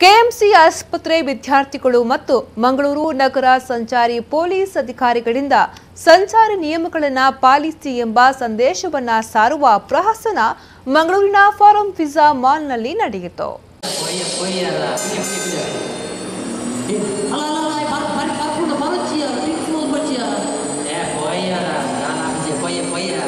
KMC ಆಸ್ಪತ್ರೆ ವಿದ್ಯಾರ್ಥಿಗಳು ಮತ್ತು ಮಂಗಳೂರು ನಗರ ಸಂಚಾರಿ ಪೊಲೀಸ್ ಅಧಿಕಾರಿಗಳಿಂದ ಸಂಚಾರಿ ನಿಯಮಗಳನ್ನು ಪಾಲಿಸಿ ಎಂಬ ಸಂದೇಶವನ್ನ ಸಾರುವ ಪ್ರಹಸನ ಮಂಗಳೂರಿನ ಫಾರಂ ಪಿಜ್ಜಾ ಮಾಲ್ನಲ್ಲಿ ನಡೆಯಿತು Poia, poia lá, que que ಅಲ್ಲ ಅಲ್ಲ ಅಲ್ಲ ಬರ್ ಬರ್ ಬರ್ಕೊಂಡು ಬರೋಚಿಯ ಫಿಕ್ಸ್ ಹೋಗ್ಬಚ್ಚಿಯ É, poia lá, lá lá, poia, poia.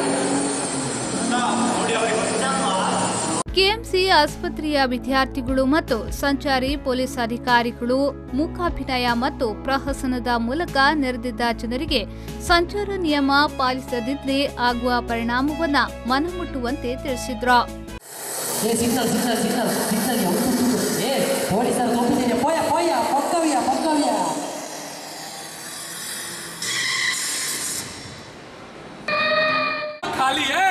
KMC ಆಸ್ಪತ್ರೆಯ ವಿದ್ಯಾರ್ಥಿಗಳು ಮತ್ತು ಸಂಚಾರಿ ಪೊಲೀಸ್ ಅಧಿಕಾರಿಗಳು ಮೂಕಾಭಿನಯ ಮತ್ತು ಪ್ರಹಸನದ ಮೂಲಕ ನೆರೆದಿದ್ದ ಜನರಿಗೆ ಸಂಚಾರ ನಿಯಮ ಪಾಲಿಸದಿದ್ರೆ ಆಗುವ ಪರಿಣಾಮವನ್ನ ಮನಮುಟ್ಟುವಂತೆ ತಿಳಿಸಿದ್ರು ಏ ಸಿಗ್ನಲ್ ಸಿಗ್ನಲ್ ಸಿಗ್ನಲ್ ಸಿಗ್ನಲ್ ಏ ಪೊಲೀಸರು ತೋಪಿದ್ದೇನೆ ಪೋಯ ಪೋಯ ಪಕ್ಕವಿಯ ಪಕ್ಕವಿಯ खाली है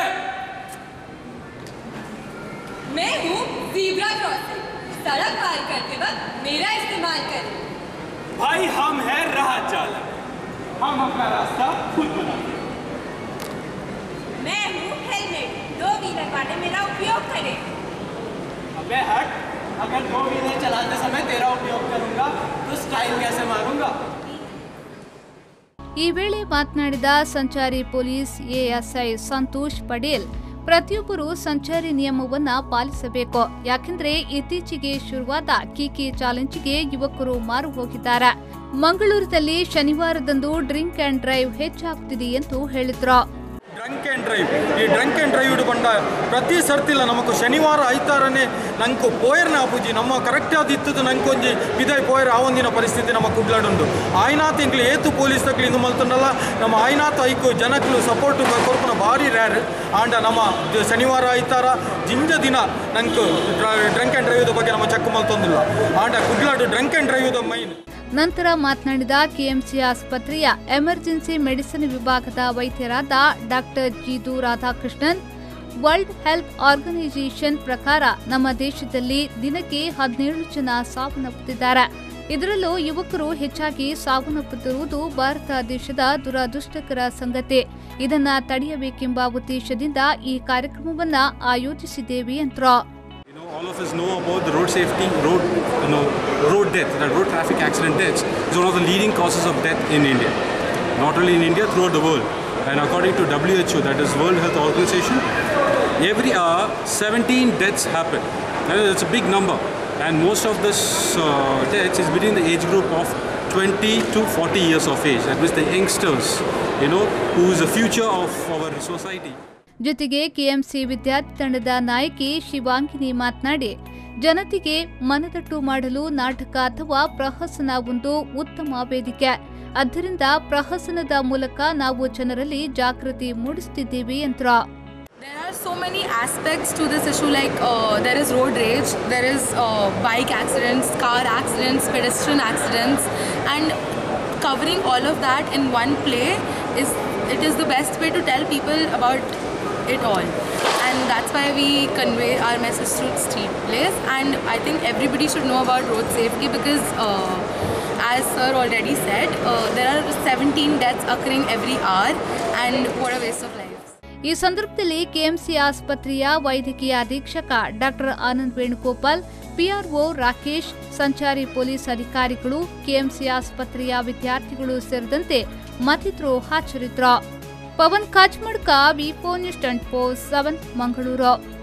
मैं हूँ जीब्रा क्रॉसिंग सड़क पार करते वक्त मेरा इस्तेमाल करें भाई हम हैं राह चालक हम अपना रास्ता खुद बनाते हैं मैं हूँ हेलमेट दो व्हीलर वाले मेरा उपयोग करें अबे हट अगर दो व्हीलर चलाते समय तेरा उपयोग करूंगा तो स्टाइल कैसे मारूंगा ಈ ವೇಳೆ ಮಾತನಾಡಿದ ಸಂಚಾರಿ ಪೊಲೀಸ್ ಎಎಸ್ಐ ಸಂತೋಷ್ ಪಡೇಲ್ ಪ್ರತಿಯೊಬ್ಬರು ಸಂಚಾರಿ ನಿಯಮವನ್ನ ಪಾಲಿಸಬೇಕು ಯಾಕೆಂದ್ರೆ ಇತ್ತೀಚೆಗೆ ಶುರುವಾದ ಕಿಕಿ ಚಾಲೆಂಜ್ಗೆ ಯುವಕರು ಮಾರು ಹೋಗಿದ್ದಾರೆ ಮಂಗಳೂರಿನಲ್ಲಿ ಶನಿವಾರದಂದು ಡ್ರಿಂಕ್ ಅಂಡ್ ಡ್ರೈವ್ ಹೆಚ್ಚಾಗುತ್ತಿದೆ ಎಂದು ಹೇಳಿದ್ರು ಡ್ರಂಕ್ ಆ್ಯಂಡ್ ಡ್ರೈವ್ ಈ ಡ್ರಂಕ್ ಆ್ಯಂಡ್ ಡ್ರೈವ್ ಬಂಡ ಪ್ರತಿ ಸರ್ತಿಲ್ಲ ನಮಕು ಶನಿವಾರ ಐತಾರನೇ ನಂಕು ಪೋಯರ್ನ ಆಪುಜಿ ನಮ್ಮ ಕರೆಕ್ಟ್ ಆದ ಇತ್ತದು ನಂಕೊಂಜಿ ಬಿದಾಯ್ ಪೋಯರ್ ಆ ಒಂದಿನ ಪರಿಸ್ಥಿತಿ ನಮ್ಮ ಕುಡ್ಲಾಡುಂಡು ಆಯ್ನಾತ್ ಇಂಕ್ಲು ಏತು ಪೊಲೀಸ್ ತಕ್ಲಿ ಇಂದು ಮಲ್ತುಂಡಲ್ಲ ನಮ್ಮ ಆಯ್ನಾತ್ ಐಕು ಜನಕ್ಲು ಸಪೋರ್ಟ್ ಕೊರ್ಪುನ ಭಾರಿ ರ್ಯಾರ್ ಆಂಡ ನಮ್ಮ ಜ- ಶನಿವಾರ ಐತಾರ ಜಿಂಜ ದಿನ ನಂಕು ಡ್ರಂಕ್ ಆ್ಯಂಡ್ ಡ್ರೈವ್ದ ಬಗ್ಗೆ ನಮ್ಮ ಚೆಕ್ ಮಲ್ತೊಂದಿಲ್ಲ ಆಂಡ ಕುಡ್ಲಾಡು ಡ್ರಂಕ್ ಆ್ಯಂಡ್ ಡ್ರೈವ್ದ ಮೈನ್ ನಂತರ ಮಾತನಾಡಿದ ಕೆಎಂಸಿ ಆಸ್ಪತ್ರೆಯ ಎಮರ್ಜೆನ್ಸಿ ಮೆಡಿಸಿನ್ ವಿಭಾಗದ ವೈದ್ಯರಾದ ಡಾಕ್ಟರ್ ಜಿದು ರಾಧಾಕೃಷ್ಣನ್ ವರ್ಲ್ಡ್ ಹೆಲ್ತ್ ಆರ್ಗನೈಸೇಷನ್ ಪ್ರಕಾರ ನಮ್ಮ ದೇಶದಲ್ಲಿ ದಿನಕ್ಕೆ ಹದಿನೇಳು ಜನ ಸಾವನ್ನಪ್ಪುತ್ತಿದ್ದಾರೆ ಇದರಲ್ಲೂ ಯುವಕರು ಹೆಚ್ಚಾಗಿ ಸಾವನ್ನಪ್ಪುತ್ತಿರುವುದು ಭಾರತ ದೇಶದ ದುರದೃಷ್ಟಕರ ಸಂಗತಿ ಇದನ್ನ ತಡೆಯಬೇಕೆಂಬ ಉದ್ದೇಶದಿಂದ ಈ ಕಾರ್ಯಕ್ರಮವನ್ನ ಆಯೋಜಿಸಿದ್ದೇವೆ ಎಂದರು You know, all of us know about the road safety, road, you know, road death, that road traffic accident deaths is one of the leading causes of death in India. Not only in India, throughout the world. And according to WHO, that is World Health Organization, every hour 17 deaths happen. And it's a big number. And most of this uh, deaths is between the age group of 20 to 40 years of age. That means the youngsters, you know, who is the future of our society. ಜೊತೆಗೆ KMC ವಿದ್ಯಾರ್ಥಿ ತಂಡದ ನಾಯಕಿ ಶಿವಾಂಗಿನಿ ಮಾತನಾಡಿ ಜನತೆಗೆ ಮನದಟ್ಟು ಮಾಡಲು ನಾಟಕ ಅಥವಾ ಪ್ರಹಸನ ಒಂದು ಉತ್ತಮ ವೇದಿಕೆ ಆದ್ದರಿಂದ ಪ್ರಹಸನದ ಮೂಲಕ ನಾವು ಜನರಲ್ಲಿ ಜಾಗೃತಿ ಮೂಡಿಸುತ್ತಿದ್ದೇವೆ ಎಂದ್ರು There are so many aspects to this issue like uh, there is road rage, there is uh, bike accidents, car accidents, pedestrian accidents and covering all of that in one play is it is the best way to tell people about it all and that's why we convey our message through street plays and I think everybody should know about road safety because uh, as sir already said uh, there are 17 deaths occurring every hour and what a waste of lives. ಈ ಸಂದರ್ಭದಲ್ಲಿ KMC ಆಸ್ಪತ್ರೆಯ ವೈದ್ಯಕೀಯ ಅಧೀಕ್ಷಕ doctor Anand Venugopal PRO Rakesh ಸಂಚಾರಿ police ಅಧಿಕಾರಿಗಳು KMC ಆಸ್ಪತ್ರೆಯ ವಿದ್ಯಾರ್ಥಿಗಳು ಸೇರಿದಂತೆ ಮತ್ತಿತರರು ಹಾಜರಿದ್ದರು Pavan Kachmadka V four news twenty four seven Mangaluru